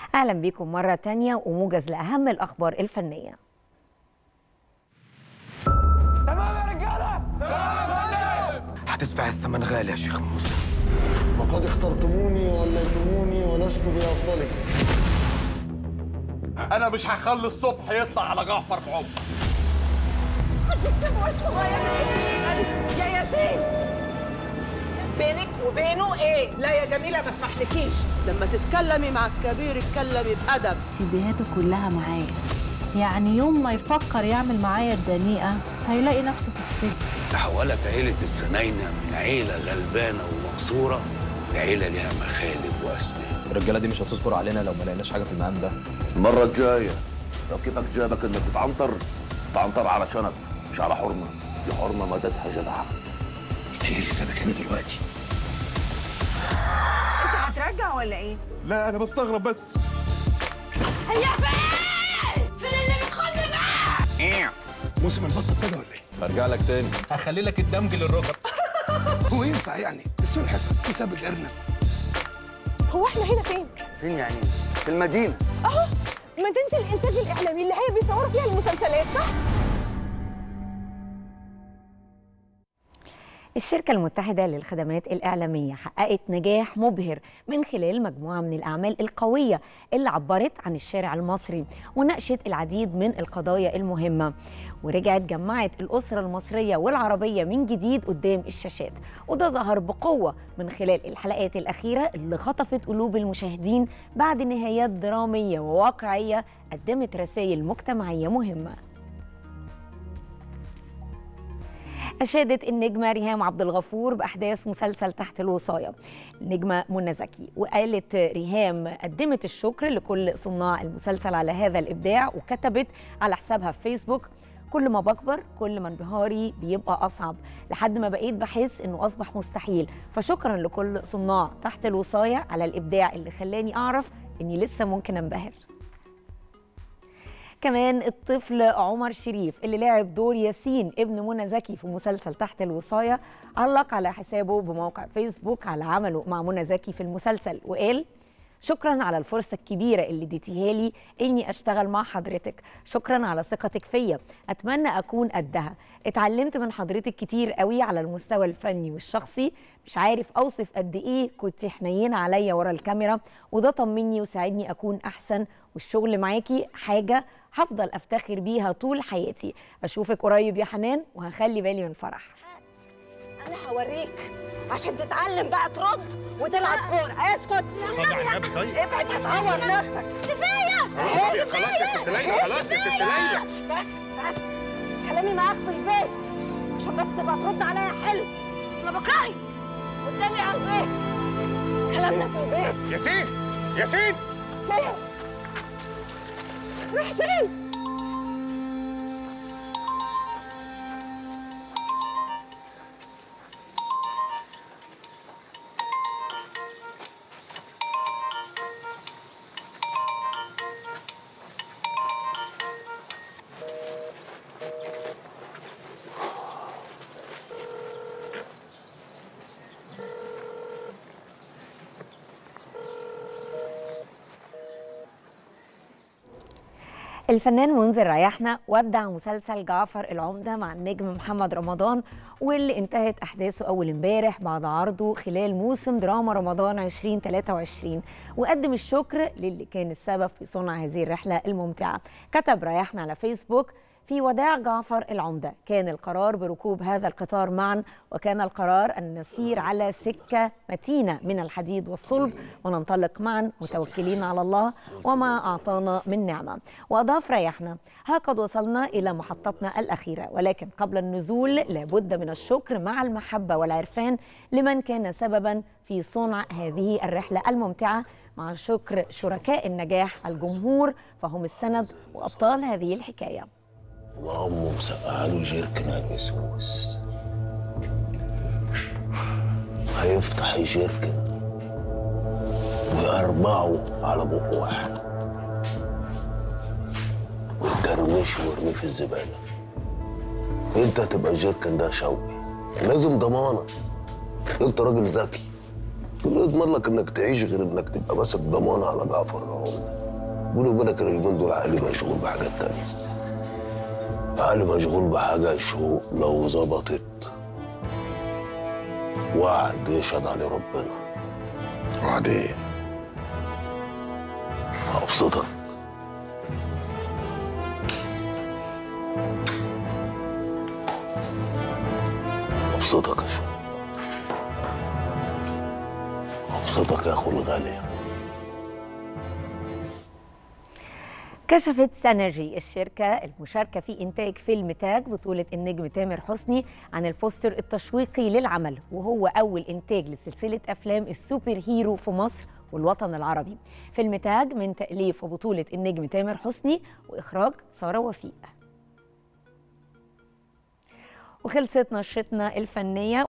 أهلا بكم مرة تانية وموجز لأهم الأخبار الفنية تمام يا رجاله هتدفع الثمن غالي يا شيخ موسى وقد اخترتموني وليتموني ولست بأفضلكم انا مش هخلي الصبح يطلع على جعفر بعمر الشبوة الصغيرة يا ياسين بينك وبينه ايه؟ لا يا جميلة ما اسمحلكيش لما تتكلمي مع الكبير اتكلمي بأدب سيديهاته كلها معايا يعني يوم ما يفكر يعمل معايا الدنيئة هيلاقي نفسه في السجن تحولت عيلة السناينة من عيلة غلبانة ومقصورة لعيلة ليها مخالب وأسنان الرجاله دي مش هتصبر علينا لو ما لقيناش حاجه في المقام ده المرة الجاية لو كيفك جابك انك تتعنطر تعنطر على شنب مش على حرمة دي حرمة ما تسحى جدعها ايه اللي جابك هنا دلوقتي؟ انت هترجع ولا ايه؟ لا انا بستغرب بس هيا فين؟ فين اللي بتخلي معاه؟ موسم البطل ابتدى ولا ايه؟ برجع لك تاني هخلي لك الدمج للركب هو ينفع يعني السلحفة تساب الأرنب هو احنا هنا فين؟ فين يعني؟ في المدينة اهو مدينة الانتاج الاعلامي اللي هي بيصوروا فيها المسلسلات صح؟ الشركة المتحدة للخدمات الإعلامية حققت نجاح مبهر من خلال مجموعة من الأعمال القوية اللي عبرت عن الشارع المصري وناقشت العديد من القضايا المهمة ورجعت جمعت الأسرة المصرية والعربية من جديد قدام الشاشات وده ظهر بقوة من خلال الحلقات الأخيرة اللي خطفت قلوب المشاهدين بعد نهايات درامية وواقعية قدمت رسائل مجتمعية مهمة أشادت النجمة ريهام عبد الغفور بأحداث مسلسل تحت الوصاية النجمة منى زكي وقالت ريهام قدمت الشكر لكل صناع المسلسل على هذا الإبداع وكتبت على حسابها في فيسبوك كل ما بكبر كل ما انبهاري بيبقى أصعب لحد ما بقيت بحس إنه أصبح مستحيل فشكرا لكل صناع تحت الوصاية على الإبداع اللي خلاني أعرف إني لسه ممكن أنبهر كمان الطفل عمر شريف اللي لعب دور ياسين ابن منى زكي في مسلسل تحت الوصاية علق على حسابه بموقع فيسبوك على عمله مع منى زكي في المسلسل وقال شكرا على الفرصة الكبيرة اللي اديتيها لي اني اشتغل مع حضرتك شكرا على ثقتك فيا اتمنى اكون قدها اتعلمت من حضرتك كتير قوي على المستوى الفني والشخصي مش عارف اوصف قد ايه كنت حنينة عليا ورا الكاميرا وده طمني وساعدني اكون احسن والشغل معاكي حاجة هفضل افتخر بيها طول حياتي اشوفك قريب يا حنان وهخلي بالي من فرح انا هوريك عشان تتعلم بقى ترد وتلعب كورة اسكت صلي على النبي طيب ابعد هتعور نفسك كفاية خلاص يا ست ليلى خلاص يا ست ليلى بس بس كلامي معاك في البيت عشان بس تبقى ترد عليا حلو انا بكرهك قدامي على البيت كلامنا في البيت ياسين ياسين فين روح فين الفنان منذر ريحنا ودع مسلسل جعفر العمدة مع النجم محمد رمضان واللي انتهت أحداثه أول امبارح بعد عرضه خلال موسم دراما رمضان 2023 وقدم الشكر للي كان السبب في صنع هذه الرحلة الممتعة كتب ريحنا على فيسبوك في وداع جعفر العمدة كان القرار بركوب هذا القطار معا وكان القرار أن نسير على سكة متينة من الحديد والصلب وننطلق معا متوكلين على الله وما أعطانا من نعمة وأضاف ريحنا ها قد وصلنا إلى محطتنا الأخيرة ولكن قبل النزول لابد من الشكر مع المحبة والعرفان لمن كان سببا في صنع هذه الرحلة الممتعة مع شكر شركاء النجاح الجمهور فهم السند وأبطال هذه الحكاية اللهم مسقع له جيركن هيسوس هيفتح الجيركن ويربعه على بق واحد ويكرمشه ويرميه في الزبالة انت هتبقى الجيركن ده شوقي لازم ضمانة انت راجل ذكي مين يضمن لك انك تعيش غير انك تبقى ماسك ضمانة على جعفر العمدة بيني وبينك أنا اليومين دول عقلي مشغول بحاجات تانية عقلي مشغول بحاجة شو لو ظبطت وعد يشهد عليه ربنا وعد ايه؟ هبسطك هبسطك يا شو هبسطك يا اخو الغالي كشفت سينرجي الشركة المشاركة في إنتاج فيلم تاج بطولة النجم تامر حسني عن البوستر التشويقي للعمل وهو أول إنتاج لسلسلة أفلام السوبر هيرو في مصر والوطن العربي فيلم تاج من تأليف وبطولة النجم تامر حسني وإخراج سارة وفيق وخلصت نشرتنا الفنية